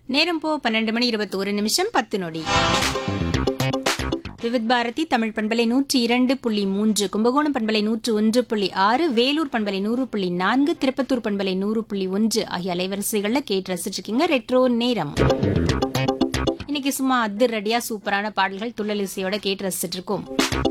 நேரம் போ பன்னெண்டு மணி இருபத்தி ஒரு நிமிஷம் பத்து நொடி விவித் பாரதி தமிழ் பண்பலை நூற்றி இரண்டு புள்ளி மூன்று கும்பகோணம் பண்பலை நூற்று ஒன்று புள்ளி ஆறு வேலூர் பண்பலை நூறு புள்ளி நான்கு திருப்பத்தூர் பண்பலை நூறு புள்ளி ஒன்று ஆகிய அலைவரிசைகளில் கேட்டு ரசிச்சிருக்கீங்க ரெட்ரோ நேரம் இன்னைக்கு சும்மா அதிரடியா சூப்பரான பாடல்கள் துள்ளல் இசையோட கேட்டு ரசிச்சிட்டு இருக்கோம்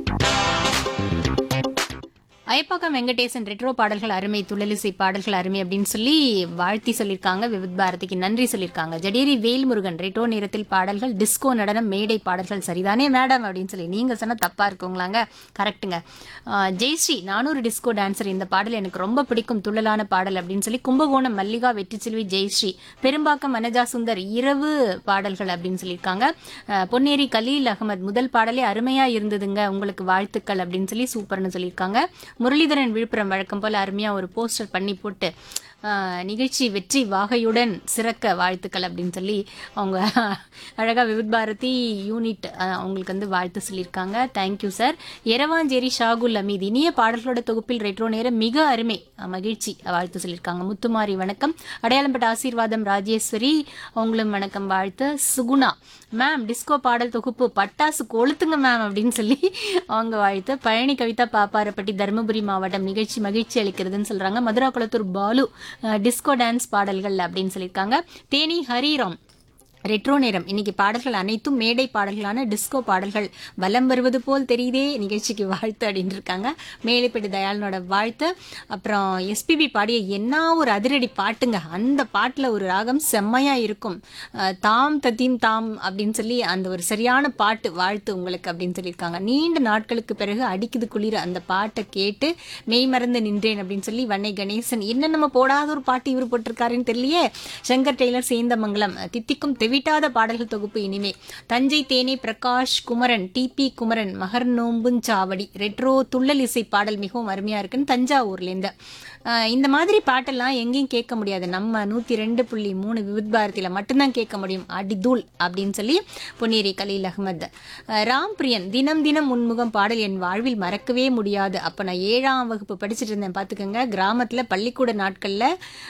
அயப்பாக்கம் வெங்கடேசன் ரெட்ரோ பாடல்கள் அருமை துள்ளலிசை பாடல்கள் அருமை அப்படின்னு சொல்லி வாழ்த்தி சொல்லியிருக்காங்க விவித் பாரதிக்கு நன்றி சொல்லியிருக்காங்க ஜடேரி வேல்முருகன் ரெட்ரோ நேரத்தில் பாடல்கள் டிஸ்கோ நடனம் மேடை பாடல்கள் சரிதானே மேடம் அப்படின்னு சொல்லி நீங்க சொன்னா தப்பா இருக்குங்களாங்க கரெக்ட்டுங்க ஆஹ் ஜெயஸ்ரீ நானூறு டிஸ்கோ டான்சர் இந்த பாடல் எனக்கு ரொம்ப பிடிக்கும் துள்ளலான பாடல் அப்படின்னு சொல்லி கும்பகோணம் மல்லிகா வெற்றிச்செல்வி ஜெயஸ்ரீ பெரும்பாக்கம் வனஜா சுந்தர் இரவு பாடல்கள் அப்படின்னு சொல்லியிருக்காங்க ஆஹ் பொன்னேரி கலீல் அகமது முதல் பாடலே அருமையா இருந்ததுங்க உங்களுக்கு வாழ்த்துக்கள் அப்படின்னு சொல்லி சூப்பர்னு சொல்லியிருக்காங்க முரளிதரன் விழுப்புரம் வழக்கம் போல அருமையா ஒரு போஸ்டர் பண்ணி போட்டு ஆஹ், நிகழ்ச்சி வெற்றி வாகையுடன் சிறக்க வாழ்த்துக்கள் அப்படின்னு சொல்லி அவங்க அழகா விவித் பாரதி யூனிட் ஆஹ், அவங்களுக்கு வந்து வாழ்த்து சொல்லியிருக்காங்க தேங்க்யூ சார் எரவாஞ்சேரி ஷாகுல் அமீத் இனிய பாடல்களோட தொகுப்பில் ரெட்ரோ நேரம் மிக அருமை ஆஹ், மகிழ்ச்சி வாழ்த்து சொல்லியிருக்காங்க முத்துமாரி வணக்கம் அடையாளம்பட்ட ஆசீர்வாதம் ராஜேஸ்வரி அவங்களும் வணக்கம் வாழ்த்து சுகுணா மேம் டிஸ்கோ பாடல் தொகுப்பு பட்டாசு கொளுத்துங்க மேம் அப்படின்னு சொல்லி அவங்க வாழ்த்து பழனி கவிதா பாப்பாரப்பட்டி தருமபுரி மாவட்டம் நிகழ்ச்சி மகிழ்ச்சி அளிக்கிறதுன்னு சொல்றாங்க மதுரா குளத்தூர் பாலு அஹ், டிஸ்கோ டான்ஸ் பாடல்கள் அப்படின்னு சொல்லியிருக்காங்க தேனி ஹரிராம் ரெட்ரோ நேரம் இன்னைக்கு பாடல்கள் அனைத்தும் மேடை பாடல்களான டிஸ்கோ பாடல்கள் வலம் வருவது போல் தெரியுதே நிகழ்ச்சிக்கு வாழ்த்து அப்படின்னு இருக்காங்க மேலைப்பட்டி தயாளனோட வாழ்த்து அப்புறம் எஸ்பிபி பாடிய என்ன ஒரு அதிரடி பாட்டுங்க அந்த பாட்டில் ஒரு ராகம் செம்மையா இருக்கும் அஹ், தாம் தத்தீம் தாம் அப்படின்னு சொல்லி அந்த ஒரு சரியான பாட்டு வாழ்த்து உங்களுக்கு அப்படின்னு சொல்லியிருக்காங்க நீண்ட நாட்களுக்கு பிறகு அடிக்குது குளிர அந்த பாட்டை கேட்டு மெய் மறந்து நின்றேன் அப்படின்னு சொல்லி வன்னை கணேசன் என்ன நம்ம போடாத ஒரு பாட்டு இவர் போட்டிருக்காருன்னு தெரியலையே சங்கர் டெய்லர் சேந்தமங்கலம் தித்திக்கும் தெவிட்டாத பாடல்கள் தொகுப்பு இனிமே தஞ்சை தேனி பிரகாஷ் குமரன் டிபி குமரன் மகர் நோம்புஞ்சாவடி ரெட்ரோ துள்ளல் இசை பாடல் மிகவும் அருமையா இருக்குன்னு தஞ்சாவூர்லேருந்து ஆஹ் இந்த மாதிரி பாட்டெல்லாம் எங்கேயும் கேட்க முடியாது நம்ம நூத்தி ரெண்டு புள்ளி மூணு விவித் பாரதியில மட்டும்தான் கேட்க முடியும் அடிதூள் அப்படின்னு சொல்லி பொன்னேரி கலீல் அகமது ஆஹ் ராம் பிரியன் தினம் தினம் முன்முகம் பாடல் என் வாழ்வில் மறக்கவே முடியாது அப்ப நான் ஏழாம் வகுப்பு படிச்சுட்டு இருந்தேன் பாத்துக்கோங்க கிராமத்துல பள்ளிக்கூட நாட்கள்ல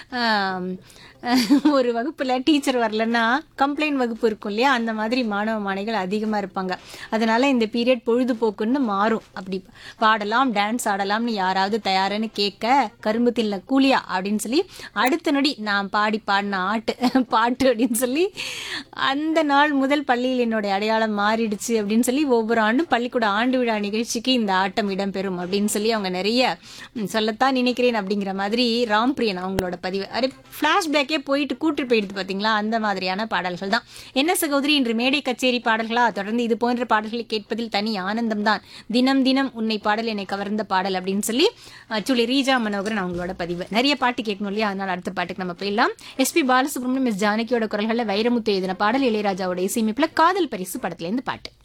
ஆஹ் ஒரு வகுப்புல டீச்சர் வரலன்னா கம்ப்ளைண்ட் வகுப்பு இருக்கும் இல்லையா அந்த மாதிரி மாணவ மாணவிகள் அதிகமா இருப்பாங்க அதனால இந்த பீரியட் பொழுதுபோக்குன்னு மாறும் அப்படி பாடலாம் டான்ஸ் ஆடலாம்னு யாராவது தயாருன்னு கேட்க கரும்பு தில்ல கூலியா அப்படின்னு சொல்லி அடுத்த நொடி நான் பாடி பாடின ஆட்டு பாட்டு அப்படின்னு சொல்லி அந்த நாள் முதல் பள்ளியில் என்னுடைய அடையாளம் மாறிடுச்சு அப்படின்னு சொல்லி ஒவ்வொரு ஆண்டும் பள்ளிக்கூட ஆண்டு விழா நிகழ்ச்சிக்கு இந்த ஆட்டம் இடம்பெறும் அப்படின்னு சொல்லி அவங்க நிறைய ம், சொல்லத்தான் நினைக்கிறேன் அப்படிங்கிற மாதிரி ராம் பிரியன் அவங்களோட பதிவு அரே ஃப்ளாஷ்பேக்கே போயிட்டு கூட்டு போயிடுது பார்த்தீங்களா அந்த மாதிரியான பாடல்கள் தான் என்ன சகோதரி இன்று மேடை கச்சேரி பாடல்களா தொடர்ந்து இது போன்ற பாடல்களை கேட்பதில் தனி ஆனந்தம் தான் தினம் தினம் உன்னை பாடல் என்னை கவர்ந்த பாடல் அப்படின்னு சொல்லி ஆக்சுவலி ரீஜா மனோகரன் அவங்களோட பதிவு நிறைய பாட்டு கேட்கணும் இல்லையா அதனால அடுத்த பாட்டுக்கு நம்ம போயிடலாம் எஸ்பி பாலசுப்ரமணியம் மிஸ் ஜானகியோட குரல்களில் வைரமுத்து எழுதின பாடல் இளையராஜாவோட இசையமைப்புல காதல் பரிசு படத்துல இருந்து பாட்டு